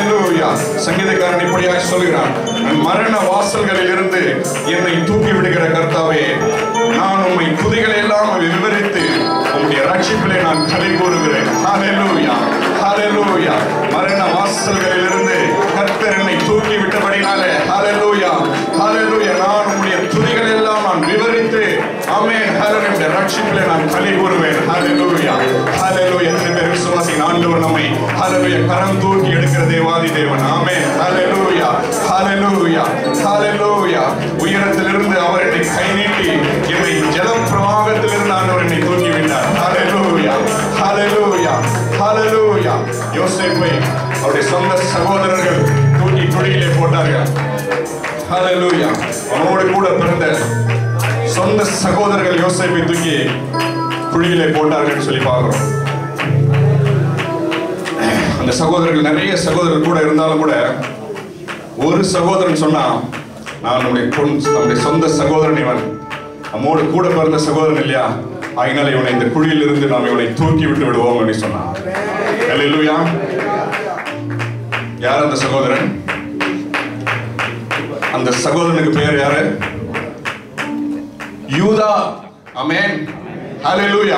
ஹalleluya சங்கீதக்காரன் இப்படியாய் சொல்கிறான் "நான் மரண வாசல்களில் இருந்து என்னை தூக்கி விடுகிற கர்த்தாவே நான் உம்மை துதிகளை எல்லாம் விவரித்து உம்முடைய ரட்சிப்பிலே நான் களி கூறுகிறேன் ஹalleluya ஹalleluya மரண வாசல்களில் இருந்து கர்த்தர் என்னை தூக்கி விட்டபடினாலே ஹalleluya ஹalleluya நான் உம்முடைய துதிகளை எல்லாம் நான் விவரித்து ஆமென் ஹalleluya ரட்சிப்பிலே நான் களி கூறுவேன் ஹalleluya ஹalleluya எத்தனை பேர் விசுவாசி ஆண்டவர் நம்மை ஹalleluya கரம் தூக்கி எடுக்கிற தேவாதி தேவன் ஆமென் ஹalleluya ஹalleluya ஹalleluya உயரத்திலிருந்து அவர் என்னை கை நீட்டி என்னை ஜலம் பிரவாகத்திலிருந்து ஆண்டவர் என்னை தூக்கி விட்டார் ஹalleluya ஹalleluya ஹalleluya யோசேப்பை அவருடைய சொந்த சகோதரர்கள் தூக்கி குழியிலே போட்டார்கள் ஹalleluya அவனோடு கூட பிறந்த சொந்த சகோதரர்கள் யோசேப்பை தூக்கி குழியிலே போட்டார்கள் சொல்லி பார்க்கிறோம் அந்த சகோதரர்கள் நிறைய சகோதரர்கள் கூட இருந்தாலும் கூட ஒரு சகோதரன் சொன்னா நான் நம்முடைய பொன் நம்முடைய சொந்த சகோதரன் இவன் நம்மோடு கூட பிறந்த சகோதரன் இல்லையா அதனால இவனை இந்த குழியில் இருந்து நாம் இவனை தூக்கி விட்டு விடுவோம் அப்படின்னு சொன்னான் அல்லேலூயா யார் அந்த சகோதரன் அந்த சகோதரனுக்கு பேர் யாரு யூதா அமேன் ஹalleluya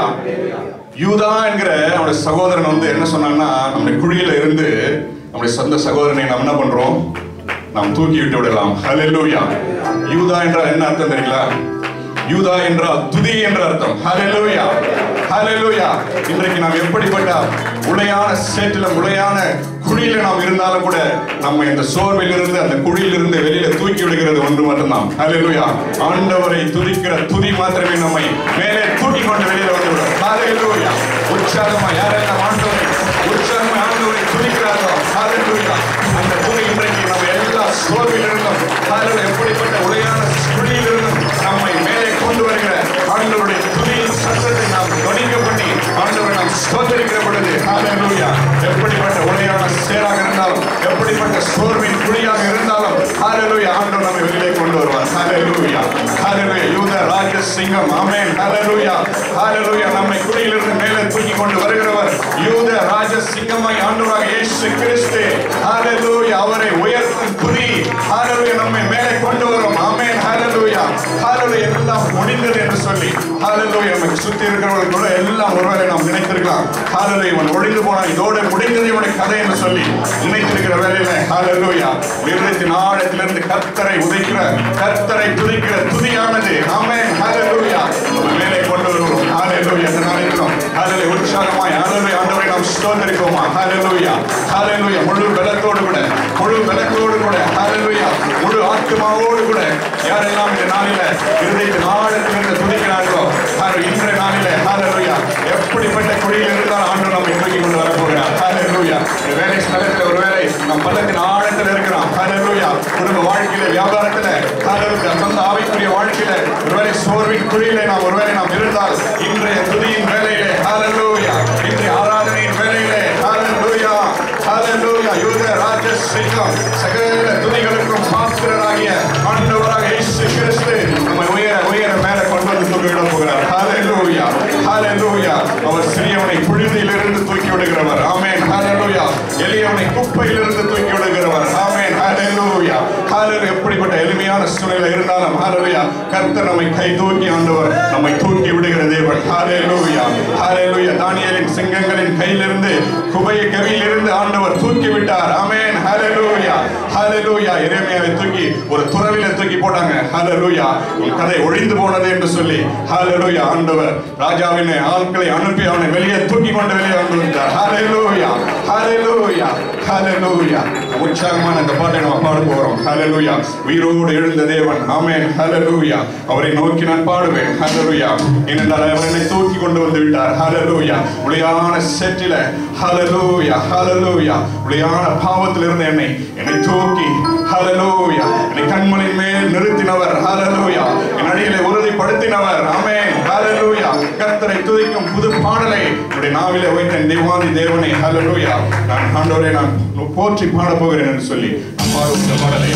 யூதா என்கிற அவனுடைய சகோதரன் வந்து என்ன சொன்னான்னா நம்முடைய குழியில இருந்து நம்முடைய சொந்த சகோதரனை நாம் என்ன பண்றோம் நாம் தூக்கி விட்டு விடலாம் ஹalleluya யூதா என்றால் என்ன அர்த்தம் தெரியுங்களா யூதா என்றால் துதி என்ற அர்த்தம் ஹalleluya ஹalleluya இன்றைக்கு நாம் எப்படிப்பட்ட உளையான சேற்றில உளையான குழியில நாம் இருந்தாலும் கூட நம்ம இந்த சோர்வில் இருந்து அந்த குழியில் இருந்து வெளியில தூக்கி விடுகிறது ஒன்று மட்டும்தான் ஹalleluya ஆண்டவரை துதிக்கிற துதி மாத்திரமே நம்மை மேலே தூக்கி கொண்டு வெளியில வந்து விடும் ஹalleluya உற்சாகமா யாரெல்லாம் ஆண்டவரை உற்சாகமா ஆண்டவரை துதிக்கிறார்களோ ஹalleluya அந்த துதி இன்றைக்கு நம்ம எல்லா சோர்வில் இருந்தும் ஹalleluya எப்படிப்பட்ட உளையான குழியில் இருந்தும் நம்மை மேலே கொண்டு வருகிற ஆண்டவருடைய துதியின் சத்தத்தை நாம் கவனிக்க பண்ணி ஆண்டவரை நாம் ஸ்தோத்தரிக்கிற பொழுது ஹalleluya எப்படிப்பட்ட உடையான சேராக இருந்தாலும் எப்படிப்பட்ட சோர்வின் குழியாக இருந்தாலும் ஹalleluya ஆண்டவர் நம்மை வெளியிலே கொண்டு வருவார் ஹalleluya ஹalleluya யூத ராஜ சிங்கம் ஆமென் ஹalleluya ஹalleluya நம்மை குழியிலிருந்து மேலே தூக்கி கொண்டு வருகிறவர் யூத ராஜ சிங்கமாய் ஆண்டவராக இயேசு கிறிஸ்து ஹalleluya அவரை உயர்த்தும் துதி ஹalleluya நம்மை மேலே கொண்டு வரும் ஆமென் ஹalleluya ஹalleluya எல்லாம் முடிந்தது என்று சொல்லி ஹalleluya நமக்கு சுத்தி இருக்கிறவர்கள் கூட எல்லாம் ஒருவேளை நாம் நினைத்திருக்கலாம் ஹalleluya இவன் ஒழிந்து போனான் இதோட முடிந்தது இவனுடைய கதை என்று சொல்லி நினைத்திருக்கிற வேலையில ஹalleluya இருதயத்தின் ஆழத்திலிருந்து கர்த்தரை உதைக்கிற கர்த்தரை துதிக்கிற துதியானது ஆமென் ஹalleluya நம்ம மேலே கொண்டு வருவோம் ஹalleluya இந்த நாளிலும் ஹalleluya உற்சாகமாய் ஹalleluya ஆண்டவரை நாம் ஸ்தோத்தரிப்போமா ஹalleluya ஹalleluya முழு பலத்தோடு கூட முழு பலத்தோடு கூட ஹalleluya முழு ஆத்மாவோடு கூட யாரெல்லாம் இந்த நாளில இருதயத்தின் ஆழத்திலிருந்து துதிக்கிறார்களோ அவர் இன்றைய நாளில ஹalleluya எப்படிப்பட்ட குழியில் இருந்தால் ஆண்டு நம்மை தூக்கி கொண்டு வர போகிறார் ஹalleluya இந்த வேலை ஸ்தலத்தில் ஒருவேளை நம் பள்ளத்தின் ஆழத்தில் இருக்கிறோம் ஹalleluya குடும்ப வாழ்க்கையில வியாபாரத்துல ஹalleluya சொந்த ஆவிக்குரிய வாழ்க்கையில ஒருவேளை சோர்வின் குழியில நாம் ஒருவேளை நாம் இருந்தால் இன்றைய துதியின் வேலையிலே ஹalleluya இன்றைய ஆராதனையின் வேலையிலே ஹalleluya ஹalleluya யூத ராஜ சிங்கம் சகல துதிகளுக்கும் பாத்திரராகிய ஆண்டவராக இயேசு கிறிஸ்து நம்மை உயர உயர மேல கொண்டு வந்து தூக்கிவிட போகிறார் ஹalleluya ஹalleluya அவர் சிறியவனை புழுதியிலிருந்து தூக்கி விடுகிறவர் ஆமென் ஹalleluya எளியவனை குப்பையிலிருந்து தூக்கி விடுகிறவர் ஆமென் ஹalleluya ஹalleluya எப்படிப்பட்ட எளிமையான சூழ்நிலை இருந்தாலும் ஹalleluya கர்த்தர் நம்மை கை தூக்கி ஆண்டவர் நம்மை தூக்கி விடுகிற தேவன் ஹalleluya ஹalleluya தானியேலின் சிங்கங்களின் கையிலிருந்து குபைய கவியிலிருந்து ஆண்டவர் தூக்கி விட்டார் ஆமென் ஹalleluya ஹalleluya எரேமியாவை தூக்கி ஒரு துறவில தூக்கி போட்டாங்க ஹalleluya உன் கதை ஒழிந்து போனது என்று சொல்லி ஹalleluya ஆண்டவர் ராஜாவின் ஆட்களை அனுப்பி அவனை வெளியே தூக்கி கொண்டு வெளியே வந்து விட்டார் ஹalleluya ஹalleluya ஹalleluya உற்சாகமான இந்த பாட்டை நம்ம பாட போறோம் ஹalleluya உயிரோடு எழுந்த தேவன் ஆமென் ஹalleluya அவரை நோக்கி நான் பாடுவேன் ஹalleluya ஏனென்றால் அவர் என்னை தூக்கி கொண்டு வந்து விட்டார் ஹalleluya உளையான சேற்றில ஹalleluya ஹalleluya உளையான பாவத்தில் இருந்த என்னை என்னை தூக்கி ஹalleluya என்னை கண்மணின் மேல் நிறுத்தினவர் ஹalleluya என் அடியிலே உறுதிப்படுத்தினவர் ஆமென் ஹalleluya கர்த்தரை துதிக்கும் புது பாடலை உடைய நாவிலே வைத்த தேவாதி தேவனை ஹalleluya நான் ஆண்டவரை நான் போற்றி பாட போகிறேன் என்று சொல்லி நான் பாடும் இந்த பாடலை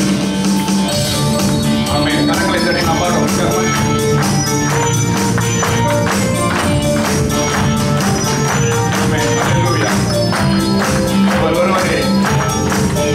ஆமென் கரங்களை தட்டி நான் பாட உற்சாகமாய். ஆமென் ஹalleluya அவர் ஒருவரே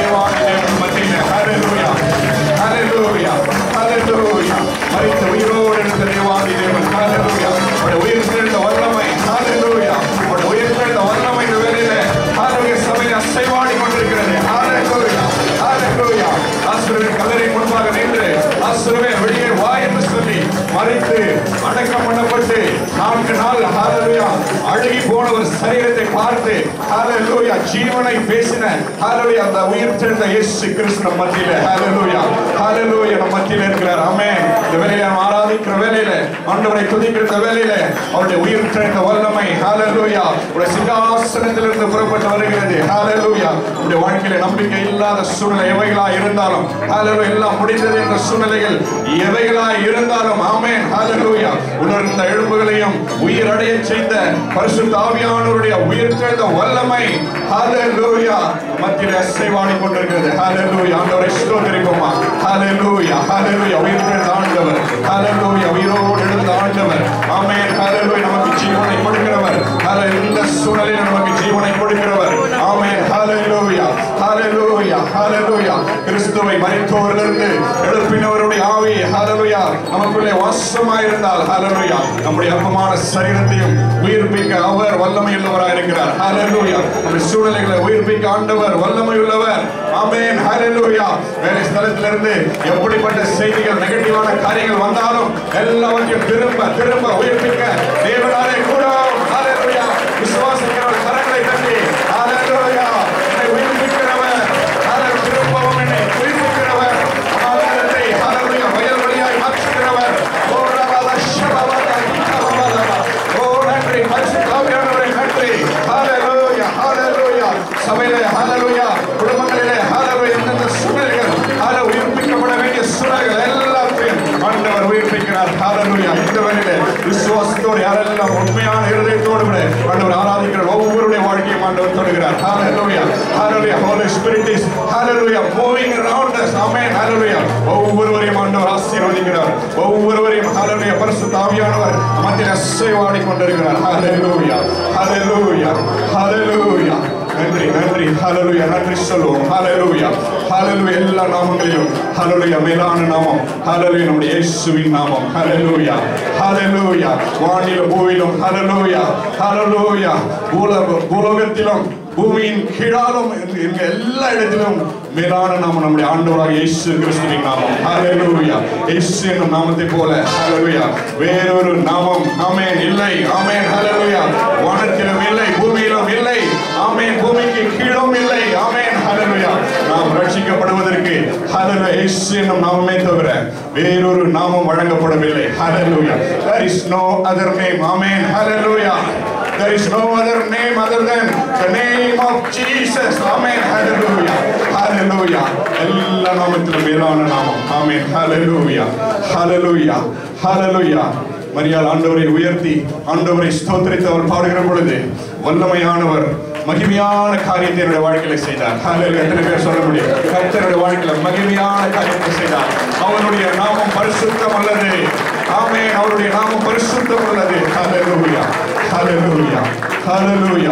தேவாதி தேவன் மத்தியிலே ஹalleluya ஹalleluya ஹalleluya மரித்த உயிரோடு இருந்த தேவாதி தேவன் ஹalleluya அவருடைய உயிர் தெழுந்த வல்லமை ஹalleluya அவருடைய உயிர் தெழுந்த வல்லமை இந்த வேளையிலே ஹalleluya சபையில் அசைவாடி கொண்டிருக்கிறது ஹalleluya ஹalleluya ஆசிரியர் கல்லறை முன்பாக நின்று ஆசிரியர் வெளியே வா என்று சொல்லி மறித்து அடக்கம் பண்ணப்பட்டு நான்கு நாள் ஹalleluya அழுகி போன ஒரு சரீரத்தை பார்த்து ஹalleluya ஜீவனை பேசின ஹalleluya அந்த உயிர் தெழுந்த இயேசு கிறிஸ்து நம் மத்தியிலே ஹalleluya ஹalleluya நம் மத்தியிலே இருக்கிறார் ஆமென் இந்த வேளையில நாம் ஆராதிக்கிற வேளையில ஆண்டவரை துதிக்கிற இந்த வேளையில அவருடைய உயிர் தெழுந்த வல்லமை ஹalleluya உடைய சிங்காசனத்திலிருந்து புறப்பட்டு வருகிறது ஹalleluya உடைய வாழ்க்கையில நம்பிக்கை இல்லாத சூழ்நிலை எவைகளா இருந்தாலும் ஹalleluya எல்லாம் முடிந்தது என்ற சூழ்நிலைகள் எவைகளா இருந்தாலும் ஆமென் ஹalleluya உணர்ந்த எழுப்புகளையும் உயிர் அடைய செய்த பரிசுத்த ஆவியானவருடைய உயிர் தெழுந்த வல்லமை ஹalleluya மத்தியிலே அசைவாடி கொண்டிருக்கிறது ஹalleluya ஆண்டவரை ஸ்தோத்திரிப்போமா ஹalleluya ஹalleluya உயிர் தெழுந்த ஆண்டவர் ஹalleluya உயிரோடு எழுந்த ஆண்டவர் ஆமென் ஹalleluya நமக்கு ஜீவனை கொடுக்கிறவர் ஹalleluya இந்த சூழலில் நமக்கு ஜீவனை கொடுக்கிறவர் ஆமென் ஹalleluya ஹalleluya ஹalleluya கிறிஸ்துவை மரித்தோரிலிருந்து எழுப்பினவருடைய ஆவி ஹalleluya நமக்குள்ளே வாசமாய் இருந்தால் ஹalleluya நம்முடைய அற்பமான சரீரத்தையும் உயிர்ப்பிக்க அவர் வல்லமை உள்ளவராய் இருக்கிறார் ஹalleluya நம்முடைய சூழ்நிலைகளை உயிர்ப்பிக்க ஆண்டவர் வல்லமை உள்ளவர் ஆமென் ஹalleluya வேலை ஸ்தலத்திலிருந்து எப்படிப்பட்ட செய்திகள் நெகட்டிவான காரியங்கள் வந்தாலும் எல்லாவற்றையும் திரும்ப திரும்ப உயிர்ப்பிக்க தேவனாலே கூட ஹalleluya விசுவாசிக்கிறவர் கரங்களை தட்டி ஹalleluya என்னை உயிர்ப்பிக்கிறவர் ஹalleluya திரும்பவும் என்னை உயிர்ப்பிக்கிறவர் ஆதாரத்தை ஹalleluya வயல் வழியாய் மாற்றுகிறவர் ஓ ரபா ஷபபா கிதபபா ஓ நன்றி பரிசுத்த ஆவியானவரே நன்றி ஹalleluya ஹalleluya சபையிலே ஹalleluya குடும்பங்களிலே ஹalleluya எந்தெந்த சூழ்நிலைகள் ஹalleluya உயிர்ப்பிக்கப்பட வேண்டிய சூழ்நிலைகள் எல்லாத்தையும் ஆண்டவர் உயிர்ப்பிக்கிறார் ஹalleluya இந்த வேளையிலே விசுவாசத்தோடு யாரெல்லாம் உண்மையான இருதயத்தோடு கூட ஆண்டவர் ஆராதிக்கிற ஒவ்வொருடைய வாழ்க்கையும் ஆண்டவர் தொடுகிறார் ஹalleluya hallelujah holy spirit is hallelujah moving around us amen hallelujah ஒவ்வொருவரையும் ஆண்டவர் ஆசீர்வதிக்கிறார் ஒவ்வொருவரையும் hallelujah பரிசுத்த ஆவியானவர் மத்தியில் அசைவாடி கொண்டிருக்கிறார் hallelujah hallelujah hallelujah நன்றி நன்றி ஹalleluya நன்றி சொல்லுவோம் ஹalleluya ஹalleluya எல்லா நாமங்களிலும் ஹalleluya மேலான நாமம் ஹalleluya நம்முடைய இயேசுவின் நாமம் ஹalleluya ஹalleluya வானிலும் பூவிலும் ஹalleluya ஹalleluya பூலோக பூலோகத்திலும் பூமியின் கீழாலும் எங்க எல்லா இடத்திலும் மேலான நாமம் நம்முடைய ஆண்டவராக இயேசு கிறிஸ்துவின் நாமம் ஹalleluya இயேசு என்னும் நாமத்தை போல ஹalleluya வேறொரு நாமம் ஆமென் இல்லை ஆமென் ஹalleluya வானத்திலும் இல்லை பூமியிலும் இல்லை ஆமென் பூமிக்கு கீழும் இல்லை ஆமென் ஹalleluya நாம் ரட்சிக்கப்படுவதற்கு ஹalleluya இயேசு என்னும் நாமமே தவிர வேறொரு நாமம் வழங்கப்படவில்லை ஹalleluya there is no other name amen hallelujah There is no other name other than the name of Jesus. Amen. Hallelujah. Hallelujah. எல்லா நாமத்திலும் மேலான நாமம். Amen. Hallelujah. Hallelujah. Hallelujah. மரியாள் ஆண்டவரை உயர்த்தி ஆண்டவரை ஸ்தோத்திரித்து அவர் பாடுகிற பொழுது வல்லமையானவர் மகிமையான காரியத்தை என்னுடைய வாழ்க்கையில செய்தார் ஹalleluya எத்தனை பேர் சொல்ல முடியும் கர்த்தருடைய வாழ்க்கையில மகிமையான காரியத்தை செய்தார் அவருடைய நாமம் பரிசுத்தம் உள்ளது ஆமென் அவருடைய நாமம் பரிசுத்தம் உள்ளது ஹalleluya ஹalleluya ஹalleluya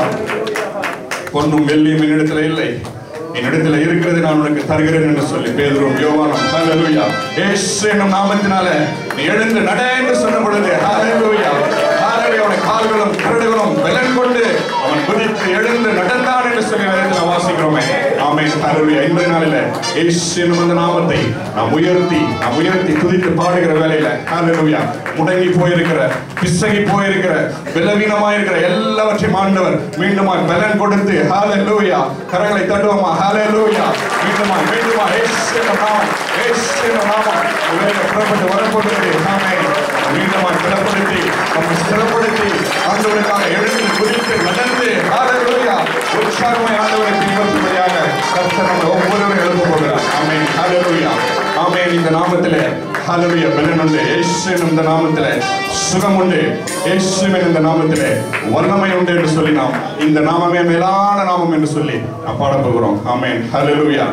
பொன்னும் வெள்ளியும் என்னிடத்துல இல்லை என்னிடத்துல இருக்கிறது நான் உனக்கு தருகிறேன் என்று சொல்லி பேதுரும் யோவானும் ஹalleluya இயேசு என்னும் நாமத்தினால நீ எழுந்து நட என்று சொன்ன பொழுது ஹalleluya ஹalleluya அவனுடைய கால்களும் கரடுகளும் பலன் கொண்டு அவன் குதித்து எழுந்து நடந்தான் என்று சொல்லி வேதத்தில் வாசிக்கிறோமே ஆமென் ஹalleluya இன்றைய நாளில இயேசு என்னும் அந்த நாமத்தை நாம் உயர்த்தி நாம் உயர்த்தி துதித்து பாடுகிற வேளையில ஹalleluya முடங்கி போயிருக்கிற பிசகி போயிருக்கிற பலவீனமா இருக்கிற எல்லாவற்றையும் ஆண்டவர் மீண்டுமாய் பலன் கொடுத்து ஹalleluya கரங்களை தட்டுவோமா ஹalleluya மீண்டுமாய் மீண்டுமாய் இயேசு என்னும் நாமம் இயேசு என்னும் நாமம் உலக புறப்பட்டு வரப்போகிறது ஆமென் மீண்டுமாய் பலப்படுத்தி நம்மை ஸ்திரப்படுத்தி ஆண்டவருக்காக எழுந்து குதித்து நடந்து ஹalleluya உற்சாகமாய் ஆண்டவரை பின்பற்றும்படியாக கர்த்தர் நம்ம ஒவ்வொருவரும் எழுத போகிறார் ஆமென் ஹalleluya ஆமென் இந்த நாமத்திலே ஹalleluya பலன் உண்டு இயேசு என்னும் இந்த நாமத்திலே சுகம் உண்டு இயேசுவின் இந்த நாமத்திலே வல்லமை உண்டு என்று சொல்லி நாம் இந்த நாமமே மேலான நாமம் என்று சொல்லி நாம் பாட போகிறோம் ஆமென் ஹalleluya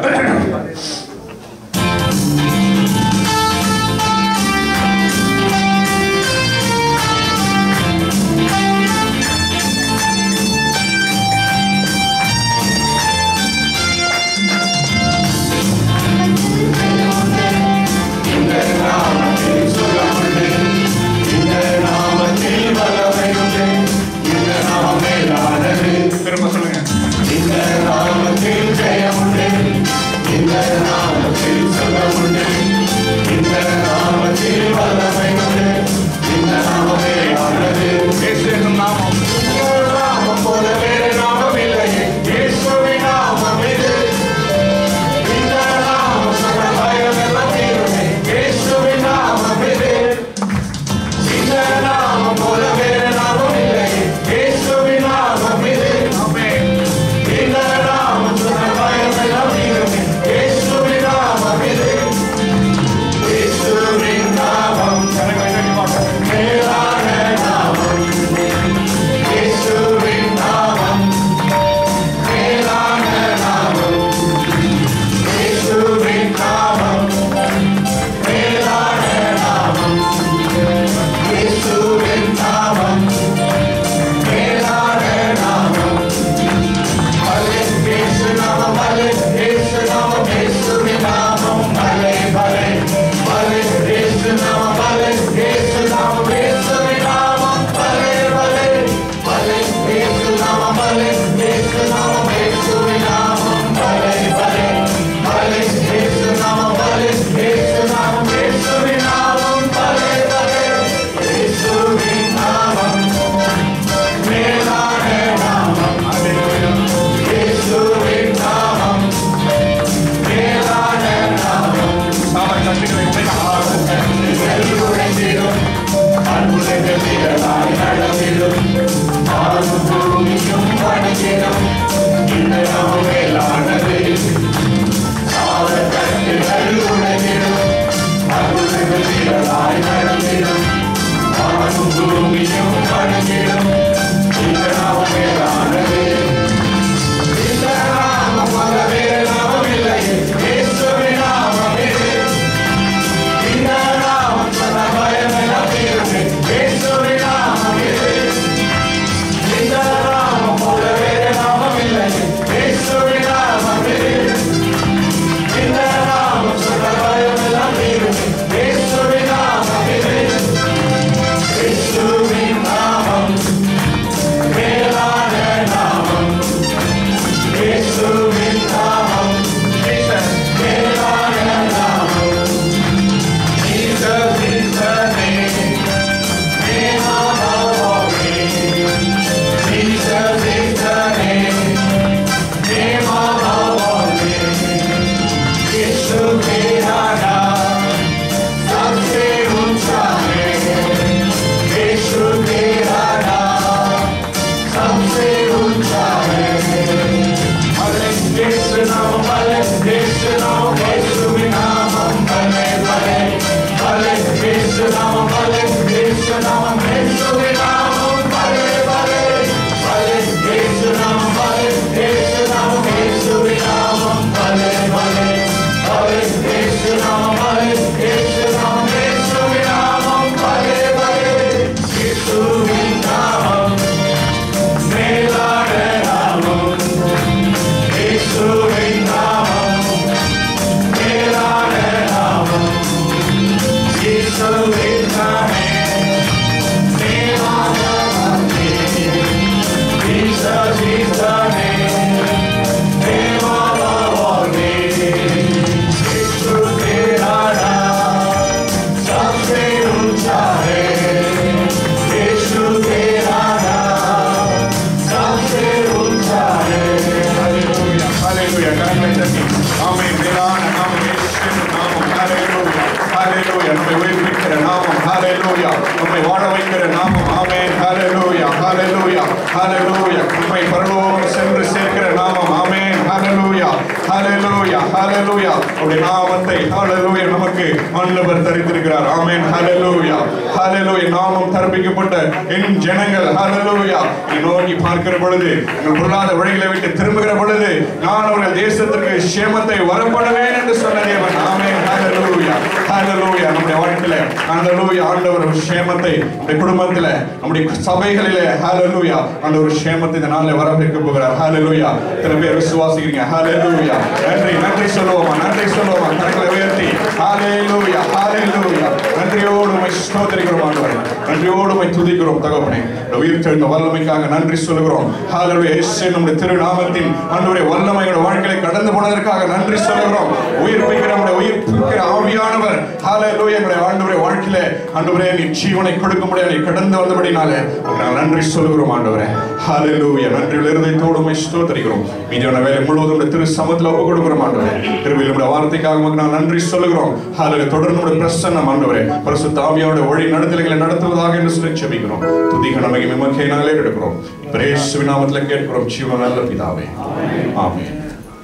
Hallelujah. Hallelujah. கரங்களை தட்டி. ஆமென். மேலான நாமம் இயேசுவின் நாமம். Hallelujah. Hallelujah. நம்மை உயிர்ப்பிக்கிற நாமம். Hallelujah. நம்மை வாழ வைக்கிற நாமம். ஆமென். Hallelujah. Hallelujah. Hallelujah. நம்மை பரலோகம் சென்று சேர்க்கிற நாமம். ஆமென். Hallelujah. Hallelujah. Hallelujah. அவருடைய நாமத்தை Hallelujah நமக்கு ஆண்டவர் தரித்திருக்கிறார். ஆமென். Hallelujah. Hallelujah. நாமம் தரப்பிக்கப்பட்ட என் ஜனங்கள் Hallelujah. என்னை நோக்கி பார்க்கிற பொழுது எங்கள் பொருளாத வழிகளை விட்டு திரும்புகிற பொழுது நான் அவர்கள் தேசத்திற்கு சேமத்தை வரப்படுவேன் என்று சொன்ன தேவன் ஆமென் ஹalleluya ஹalleluya நம்முடைய வாழ்க்கையில ஹalleluya ஆண்டவர் ஒரு சேமத்தை நம்முடைய குடும்பத்தில நம்முடைய சபைகளிலே ஹalleluya ஆண்டவர் சேமத்தை இந்த நாளில் வரவேற்க போகிறார் ஹalleluya சில பேர் விசுவாசிக்கிறீங்க ஹalleluya நன்றி நன்றி சொல்லுவோமா நன்றி சொல்லுவோமா கரங்களை உயர்த்தி ஹalleluya ஹalleluya நன்றியோடு உம்மை ஸ்தோத்திரிக்கிறோம் ஆண்டவரே நன்றியோடு உம்மை துதிக்கிறோம் தகப்பனே இந்த உயிர் தெழுந்த வல்லமைக்காக நன்றி சொல்லுகிறோம் ஹalleluya இயேசு நம்முடைய திருநாமத்தின் ஆண்டவரே வல்லமை எங்களுடைய வாழ்க்கையில கடந்து போனதற்காக நன்றி சொல்லுகிறோம் உயிர்ப்பிக்கிற நம்முடைய உயிர்ப்பிக்கிற ஆவியானவர் ஹalleluya எங்களுடைய ஆண்டவரே வாழ்க்கையில ஆண்டவரே நீ ஜீவனை கொடுக்கும்படியா நீ கடந்து வந்தபடினாலே நாங்கள் நன்றி சொல்லுகிறோம் ஆண்டவரே ஹalleluya நன்றியில் இருதயத்தோடு உம்மை ஸ்தோத்திரிக்கிறோம் மீதியான வேலை முழுவதும் உம்முடைய திரு சமத்துல ஒப்பு கொடுக்கிறோம் ஆண்டவரே திருவிழா நம்முடைய வார்த்தைக்காக உமக்கு நான் நன்றி சொல்லுகிறோம் ஹalleluya தொடர்ந்து நம்முடைய பிரசன்னம் ஆண்டவரே பரிசுத்த ஆவியோட வழி நடத்தல்களை நடத்துவதாக என்று சொல்லி ஜெபிக்கிறோம் துதிக நமக்கு மிமக்கை நாளே எடுக்கிறோம் பிரேசுவின் நாமத்தில் கேட்கிறோம் ஜீவன நல்ல பிதாவே ஆமென்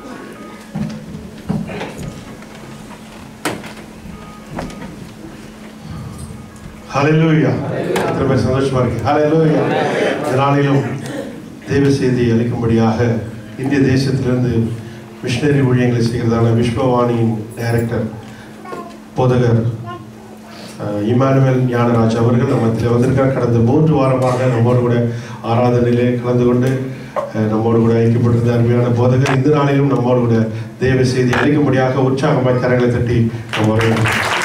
ஹalleluya எத்தனை பேர் சந்தோஷமா இருக்கு ஹalleluya இந்த நாளிலும் தேவ செய்தி அளிக்கும்படியாக இந்திய தேசத்திலிருந்து மிஷினரி ஊழியங்களை செய்கிறதான விஸ்வவாணியின் டைரக்டர் போதகர் அஹ், இமானுவேல் ஞானராஜ் அவர்கள் நம்ம மத்தியில் வந்திருக்கார் கடந்த மூன்று வாரமாக நம்மோடு கூட ஆராதனையிலே கலந்து கொண்டு அஹ், நம்மோடு கூட ஐக்கியப்பட்டிருந்த அருமையான போதகர் இந்த நாளிலும் நம்மோடு கூட தேவ செய்தி அளிக்கும்படியாக உற்சாகமாய் கரங்களை தட்டி நம்ம வரவேற்கிறோம்.